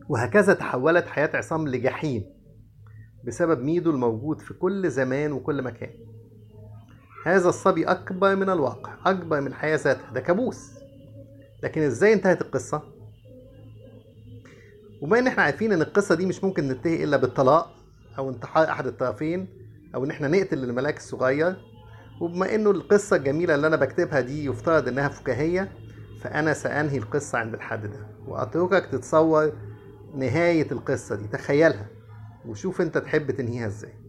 وهكذا تحولت حياة عصام لجحيم بسبب ميدو الموجود في كل زمان وكل مكان هذا الصبي أكبر من الواقع أكبر من الحياة ذاتها ده كابوس لكن إزاي انتهت القصة؟ وبما إن إحنا عارفين إن القصة دي مش ممكن ننتهي إلا بالطلاق أو انتحار أحد الطرفين أو إن إحنا نقتل الملاك الصغير وبما إنه القصة الجميلة اللي أنا بكتبها دي يفترض إنها فكاهية فأنا سأنهي القصة عند الحد ده وأتركك تتصور نهاية القصة دي تخيلها وشوف أنت تحب تنهيها إزاي